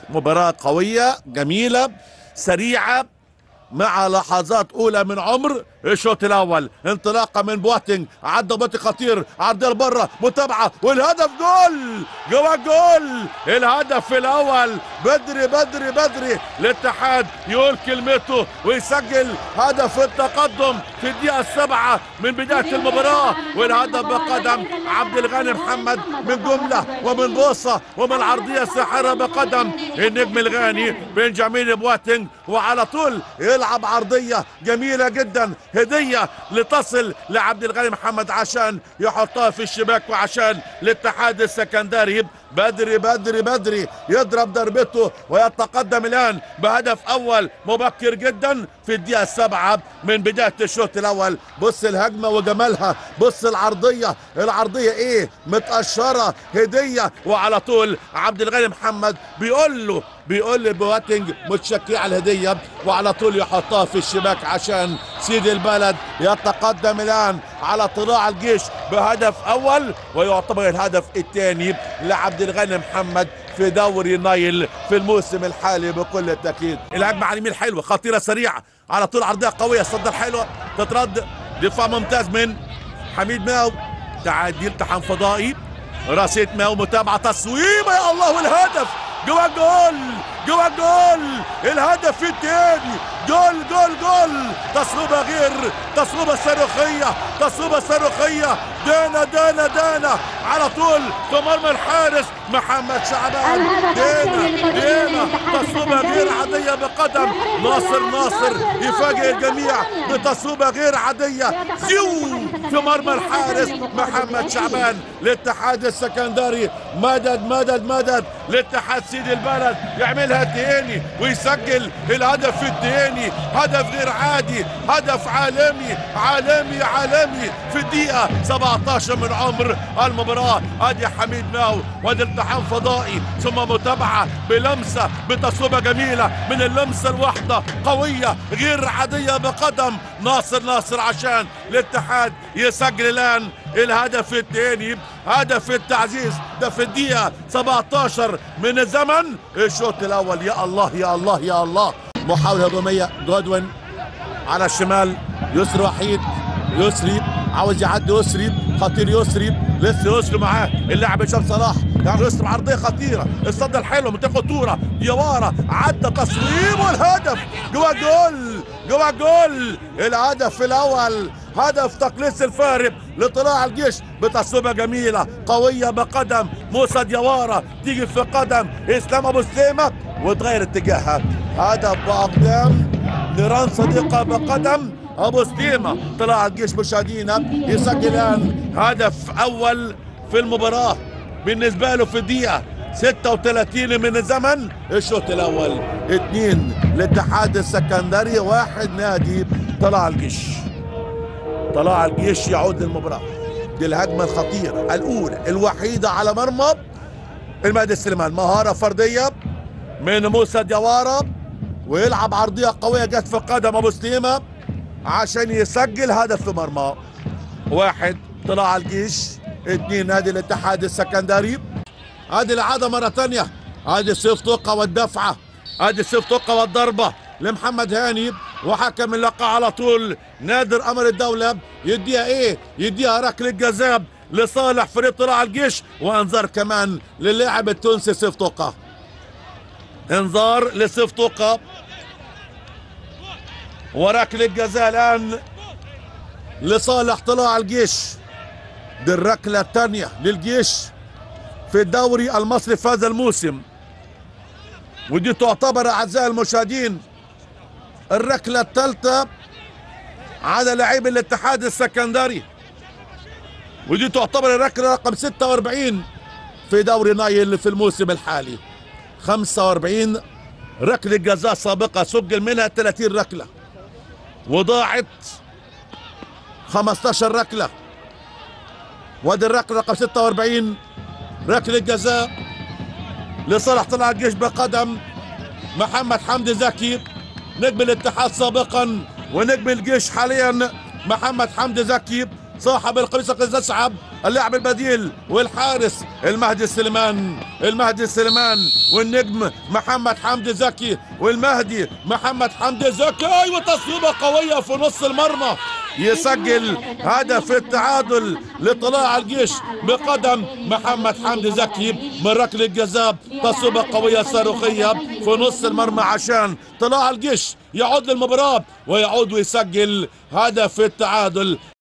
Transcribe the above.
مباراة قوية جميلة سريعة مع لحظات اولى من عمر الشوط الاول انطلاقه من بواتنج عدى بوتي خطير عدى لبره متابعه والهدف جول جوا جول الهدف الاول بدري بدري بدري الاتحاد يقول كلمته ويسجل هدف التقدم في الدقيقه السابعه من بدايه المباراه والهدف بقدم عبد الغني محمد من جمله ومن بوصه ومن عرضيه ساحره بقدم النجم الغاني بنجامين بواتنج وعلى طول يلعب عرضيه جميله جدا هديه لتصل لعبد الغني محمد عشان يحطها في الشباك وعشان الاتحاد السكندري بدري بدري بدري يضرب ضربته ويتقدم الان بهدف اول مبكر جدا في الدقيقه السابعه من بدايه الشوط الاول بص الهجمه وجمالها بص العرضيه العرضيه ايه متقشره هديه وعلى طول عبد الغني محمد بيقول له بيقول لبواتنج متشكي على الهديه وعلى طول يحطها في الشباك عشان سيد البلد يتقدم الان على طلاع الجيش بهدف اول ويعتبر الهدف الثاني لعبد الغني محمد في دوري نايل في الموسم الحالي بكل تاكيد الهجمه على اليمين حلوه خطيره سريعه على طول عرضيه قويه صدر حلوه تترد دفاع ممتاز من حميد ماو تعدي التحام فضائي راسية ماو متابعة تصويبة يا الله والهدف جوا جول جوا جول الهدف الثاني جول جول جول تصويبة غير تصويبة صاروخية تصويبة صاروخية دانا دانا دانا على طول في مرمى الحارس محمد شعبان دانا دانا تصويبة غير عادية بقدم ناصر ناصر يفاجئ الجميع بتصويبة غير عادية زيو في مرمى الحارس محمد شعبان الاتحاد السكندري مدد مدد مدد الاتحاد سيد البلد يعملها تاني ويسجل الهدف التاني هدف غير عادي هدف عالمي عالمي عالمي في الدقيقة 17 من عمر المباراة ادي حميد ماو وادي التحام فضائي ثم متابعة بلمسة بتصويبة جميلة من اللمسة الواحدة قوية غير عادية بقدم ناصر ناصر عشان الاتحاد يسجل الان الهدف الثاني هدف التعزيز ده في الدقيقة 17 من الزمن الشوط الأول يا الله يا الله يا الله محاولة هجومية جودوين على الشمال يسري وحيد يسري عاوز يعدي يسري خطير يسري لسه يسري معاه اللاعب هشام صلاح يعني يسري عرضيه خطيره الصد الحلو من خطوره يوارا عدى تصويب والهدف جوا جول جوا جول الهدف الاول هدف تقليص الفارق لطلاع الجيش بتصويبه جميله قويه بقدم موسى ديوارا تيجي في قدم اسلام ابو سليمه وتغير اتجاهها هدف باقدام نيران صديقه بقدم ابو سليمه طلع الجيش مشاهدينا يسجل الان هدف اول في المباراه بالنسبه له في الدقيقه 36 من الزمن الشوط الاول اثنين الاتحاد السكندري واحد نادي طلع الجيش طلع الجيش يعود للمباراه دي الهجمه الخطيره الاولى الوحيده على مرمى المهدي سليمان مهاره فرديه من موسى ديوارا ويلعب عرضيه قويه جت في قدم ابو سليمه عشان يسجل هدف في مرمى واحد طلع الجيش اثنين نادي الاتحاد السكندري ادي العاده مره ثانيه ادي سيف طوقه والدفعه ادي سيف طوقه والضربه لمحمد هاني وحكم اللقاء على طول نادر امر الدوله يديها ايه يديها ركله جزاء لصالح فريق طلع الجيش وانذار كمان للاعب التونسي سيف طوقه انذار لسيف طوقه وركله جزاء الان لصالح طلائع الجيش دي الركله الثانيه للجيش في الدوري المصري في هذا الموسم ودي تعتبر اعزائي المشاهدين الركله الثالثه على لعيب الاتحاد السكندري ودي تعتبر الركله رقم 46 في دوري نايل في الموسم الحالي 45 ركله جزاء سابقه سجل منها 30 ركله وضاعت 15 ركله وادي الركله رقم 46 ركله جزاء لصالح طلع الجيش بقدم محمد حمدي زكي نجم الاتحاد سابقا ونجم الجيش حاليا محمد حمدي زكي صاحب القميص الاسود اللاعب البديل والحارس المهدي سليمان المهدي سليمان والنجم محمد حمدي زكي والمهدي محمد حمدي زكي وتصويبه قويه في نص المرمى يسجل هدف التعادل لطلاع الجيش بقدم محمد حمدي زكي من ركله الجزاء تصويبه قويه صاروخيه في نص المرمى عشان طلاع الجيش يعود للمباراه ويعود ويسجل هدف التعادل